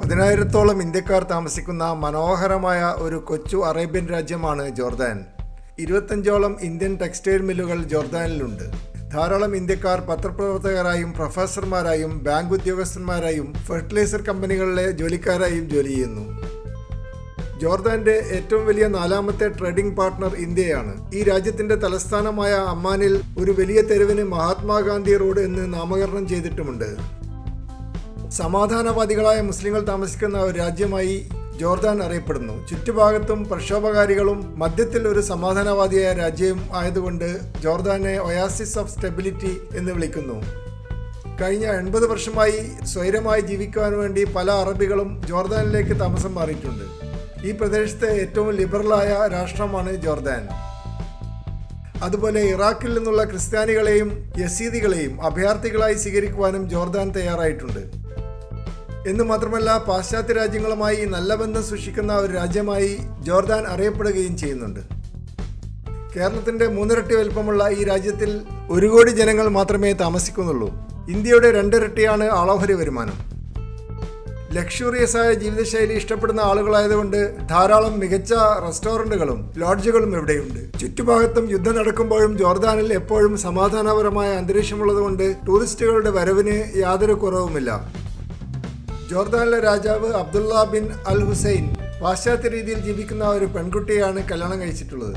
പതിനായിരത്തോളം ഇന്ത്യക്കാർ താമസിക്കുന്ന മനോഹരമായ ഒരു കൊച്ചു അറേബ്യൻ രാജ്യമാണ് ജോർദാൻ ഇരുപത്തഞ്ചോളം ഇന്ത്യൻ ടെക്സ്റ്റൈൽ മില്ലുകൾ ജോർദാനിലുണ്ട് ധാരാളം ഇന്ത്യക്കാർ പത്രപ്രവർത്തകരായും പ്രൊഫസർമാരായും ബാങ്ക് ഉദ്യോഗസ്ഥന്മാരായും ഫെർട്ടിലൈസർ കമ്പനികളിലെ ജോലിക്കാരായും ജോലി ചെയ്യുന്നു ജോർദാന്റെ ഏറ്റവും വലിയ നാലാമത്തെ ട്രേഡിംഗ് പാർട്ട്ണർ ഇന്ത്യയാണ് ഈ രാജ്യത്തിന്റെ തലസ്ഥാനമായ അമ്മാനിൽ ഒരു വലിയ തെരുവിന് മഹാത്മാഗാന്ധി റോഡ് എന്ന് നാമകരണം ചെയ്തിട്ടുമുണ്ട് സമാധാനവാദികളായ മുസ്ലിങ്ങൾ താമസിക്കുന്ന ഒരു രാജ്യമായി ജോർദാൻ അറിയപ്പെടുന്നു ചുറ്റുഭാഗത്തും പ്രക്ഷോഭകാരികളും മധ്യത്തിൽ ഒരു സമാധാനവാദിയായ രാജ്യവും ആയതുകൊണ്ട് ജോർദാനെ ഒയാസിസ് ഓഫ് സ്റ്റെബിലിറ്റി എന്ന് വിളിക്കുന്നു കഴിഞ്ഞ എൺപത് വർഷമായി സ്വൈരമായി ജീവിക്കുവാൻ വേണ്ടി പല അറബികളും ജോർദാനിലേക്ക് താമസം മാറിയിട്ടുണ്ട് ഈ പ്രദേശത്തെ ഏറ്റവും ലിബറലായ രാഷ്ട്രമാണ് ജോർദാൻ അതുപോലെ ഇറാഖിൽ നിന്നുള്ള ക്രിസ്ത്യാനികളെയും യസീദികളെയും അഭയാർത്ഥികളായി സ്വീകരിക്കുവാനും ജോർദാൻ തയ്യാറായിട്ടുണ്ട് എന്ന് മാത്രമല്ല പാശ്ചാത്യ രാജ്യങ്ങളുമായി നല്ല ബന്ധം സൂക്ഷിക്കുന്ന ഒരു രാജ്യമായി ജോർദാൻ അറിയപ്പെടുകയും ചെയ്യുന്നുണ്ട് കേരളത്തിന്റെ മൂന്നിരട്ടി വലുപ്പമുള്ള ഈ രാജ്യത്തിൽ ഒരു കോടി ജനങ്ങൾ മാത്രമേ താമസിക്കുന്നുള്ളൂ ഇന്ത്യയുടെ രണ്ടിരട്ടിയാണ് ആളോഹരി വരുമാനം ലക്ഷറിയസ് ആയ ജീവിതശൈലി ഇഷ്ടപ്പെടുന്ന ആളുകളായതുകൊണ്ട് ധാരാളം മികച്ച റെസ്റ്റോറൻറ്റുകളും ലോഡ്ജുകളും ഇവിടെയുണ്ട് ചുറ്റുഭാഗത്തും യുദ്ധം നടക്കുമ്പോഴും ജോർദാനിൽ എപ്പോഴും സമാധാനപരമായ അന്തരീക്ഷമുള്ളതുകൊണ്ട് ടൂറിസ്റ്റുകളുടെ വരവിന് യാതൊരു കുറവുമില്ല ജോർദാനിലെ രാജാവ് അബ്ദുള്ള ബിൻ അൽ ഹുസൈൻ പാശ്ചാത്യ രീതിയിൽ ജീവിക്കുന്ന ഒരു പെൺകുട്ടിയാണ് കല്യാണം കഴിച്ചിട്ടുള്ളത്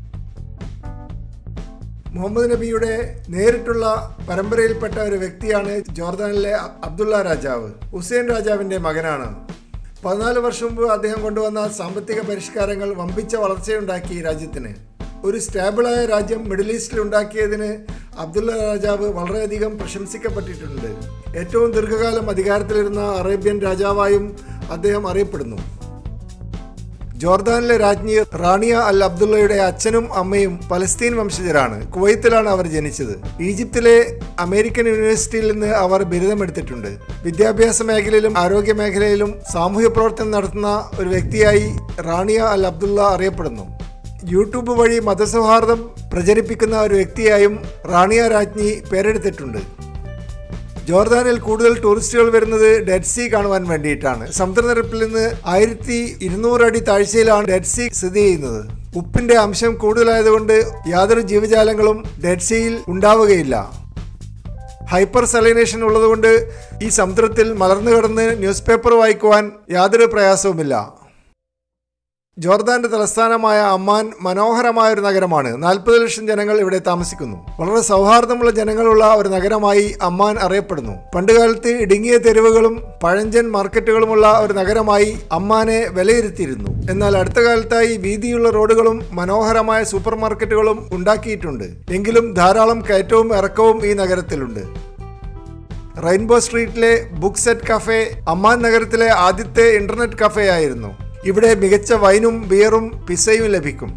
മുഹമ്മദ് നബിയുടെ നേരിട്ടുള്ള പരമ്പരയിൽപ്പെട്ട ഒരു വ്യക്തിയാണ് ജോർദാനിലെ അബ്ദുള്ള രാജാവ് ഹുസൈൻ രാജാവിൻ്റെ മകനാണ് പതിനാല് വർഷം മുമ്പ് അദ്ദേഹം കൊണ്ടുവന്ന സാമ്പത്തിക പരിഷ്കാരങ്ങൾ വമ്പിച്ച വളർച്ചയുണ്ടാക്കി രാജ്യത്തിന് ഒരു സ്റ്റേബിളായ രാജ്യം മിഡിൽ ഈസ്റ്റിൽ ഉണ്ടാക്കിയതിന് അബ്ദുള്ള രാജാവ് വളരെയധികം പ്രശംസിക്കപ്പെട്ടിട്ടുണ്ട് ഏറ്റവും ദീർഘകാലം അധികാരത്തിലിരുന്ന അറേബ്യൻ രാജാവായും അദ്ദേഹം അറിയപ്പെടുന്നു ജോർദാനിലെ രാജ്ഞി റാണിയ അൽ അബ്ദുള്ളയുടെ അച്ഛനും അമ്മയും പലസ്തീൻ വംശജരാണ് കുവൈത്തിലാണ് അവർ ജനിച്ചത് ഈജിപ്തിലെ അമേരിക്കൻ യൂണിവേഴ്സിറ്റിയിൽ നിന്ന് അവർ ബിരുദമെടുത്തിട്ടുണ്ട് വിദ്യാഭ്യാസ മേഖലയിലും ആരോഗ്യ മേഖലയിലും സാമൂഹ്യ പ്രവർത്തനം നടത്തുന്ന ഒരു വ്യക്തിയായി റാണിയ അൽ അബ്ദുള്ള അറിയപ്പെടുന്നു യൂട്യൂബ് വഴി മതസൗഹാർദ്ദം പ്രചരിപ്പിക്കുന്ന ഒരു വ്യക്തിയായും റാണിയ രാജ്ഞി പേരെടുത്തിട്ടുണ്ട് ജോർദാനിൽ കൂടുതൽ ടൂറിസ്റ്റുകൾ വരുന്നത് ഡെഡ് സീ കാണുവാൻ വേണ്ടിയിട്ടാണ് സമുദ്രനിരപ്പിൽ നിന്ന് ആയിരത്തി ഇരുന്നൂറ് അടി താഴ്ചയിലാണ് ഡെഡ് സീ സ്ഥിതി ചെയ്യുന്നത് ഉപ്പിന്റെ അംശം കൂടുതലായതുകൊണ്ട് യാതൊരു ജീവജാലങ്ങളും ഡെഡ് സീയിൽ ഉണ്ടാവുകയില്ല ഹൈപ്പർ സലൈനേഷൻ ഉള്ളതുകൊണ്ട് ഈ സമുദ്രത്തിൽ മലർന്നു കിടന്ന് ന്യൂസ് പേപ്പർ വായിക്കുവാൻ യാതൊരു പ്രയാസവുമില്ല ജോർദാന്റെ തലസ്ഥാനമായ അമ്മാൻ മനോഹരമായ ഒരു നഗരമാണ് നാൽപ്പത് ലക്ഷം ജനങ്ങൾ ഇവിടെ താമസിക്കുന്നു വളരെ സൗഹാർദ്ദമുള്ള ജനങ്ങളുള്ള ഒരു നഗരമായി അമ്മാൻ അറിയപ്പെടുന്നു പണ്ടുകാലത്ത് ഇടുങ്ങിയ തെരുവുകളും പഴഞ്ചൻ മാർക്കറ്റുകളുമുള്ള ഒരു നഗരമായി അമ്മാനെ വിലയിരുത്തിയിരുന്നു എന്നാൽ അടുത്ത കാലത്തായി വീതിയുള്ള റോഡുകളും മനോഹരമായ സൂപ്പർ മാർക്കറ്റുകളും ഉണ്ടാക്കിയിട്ടുണ്ട് എങ്കിലും ധാരാളം കയറ്റവും ഇറക്കവും ഈ നഗരത്തിലുണ്ട് റെയിൻബോ സ്ട്രീറ്റിലെ ബുക്ക് സെറ്റ് കഫേ അമ്മാൻ നഗരത്തിലെ ആദ്യത്തെ ഇന്റർനെറ്റ് കഫേ ആയിരുന്നു ഇവിടെ മികച്ച വൈനും ബിയറും പിസയും ലഭിക്കും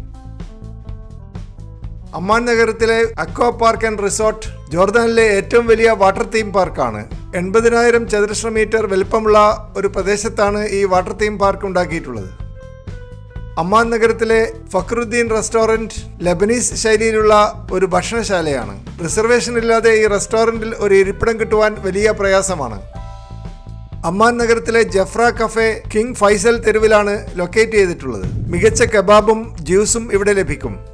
അമ്മാൻ നഗരത്തിലെ അക്വാ പാർക്ക് ആൻഡ് റിസോർട്ട് ജോർദാനിലെ ഏറ്റവും വലിയ വാട്ടർ തീം പാർക്കാണ് എൺപതിനായിരം ചതുരശ്ര മീറ്റർ വലുപ്പമുള്ള ഒരു പ്രദേശത്താണ് ഈ വാട്ടർ തീം പാർക്ക് ഉണ്ടാക്കിയിട്ടുള്ളത് അമ്മാൻ നഗരത്തിലെ ഫക്രുദ്ദീൻ റെസ്റ്റോറൻറ്റ് ലബനീസ് ശൈലിയിലുള്ള ഒരു ഭക്ഷണശാലയാണ് റിസർവേഷൻ ഇല്ലാതെ ഈ റെസ്റ്റോറൻറ്റിൽ ഒരു ഇരിപ്പിടം കിട്ടുവാൻ വലിയ പ്രയാസമാണ് അമ്മാൻ നഗരത്തിലെ ജഫ്ര കഫേ കിങ് ഫൈസൽ തെരുവിലാണ് ലൊക്കേറ്റ് ചെയ്തിട്ടുള്ളത് മികച്ച കബാബും ജ്യൂസും ഇവിടെ ലഭിക്കും